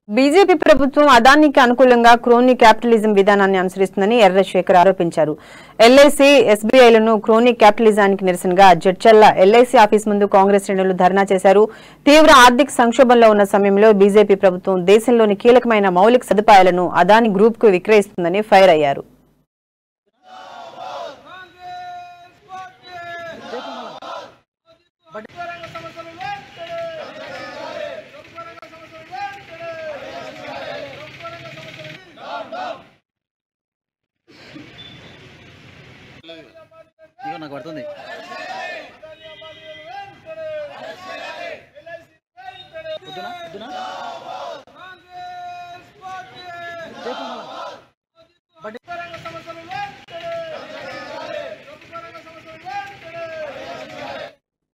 BJP ప్రభుత్వం అదానికి అనుకూలంగా క్రోనీ క్యాపిటలిజం విధానాన్ని అనుసరిస్తుందని ఎర్ర శేఖర్ ఆరోపించారు ఎల్ఐసి ఎస్బీఐలను క్రోనీ క్యాపిటలిజానికి నిరసనగా జడ్చల్ల ఎల్ఐసి ఆఫీస్ ముందు కాంగ్రెస్ శ్రేణులు ధర్నా చేశారు తీవ్ర ఆర్థిక సంక్షోభంలో ఉన్న సమయంలో బీజేపీ ప్రభుత్వం దేశంలోని కీలకమైన మౌలిక సదుపాయాలను అదాని గ్రూప్ కు విక్రయిస్తుందని ఫైర్ అయ్యారు ఇగో నాకు పడుతుంది పొద్దున పొద్దున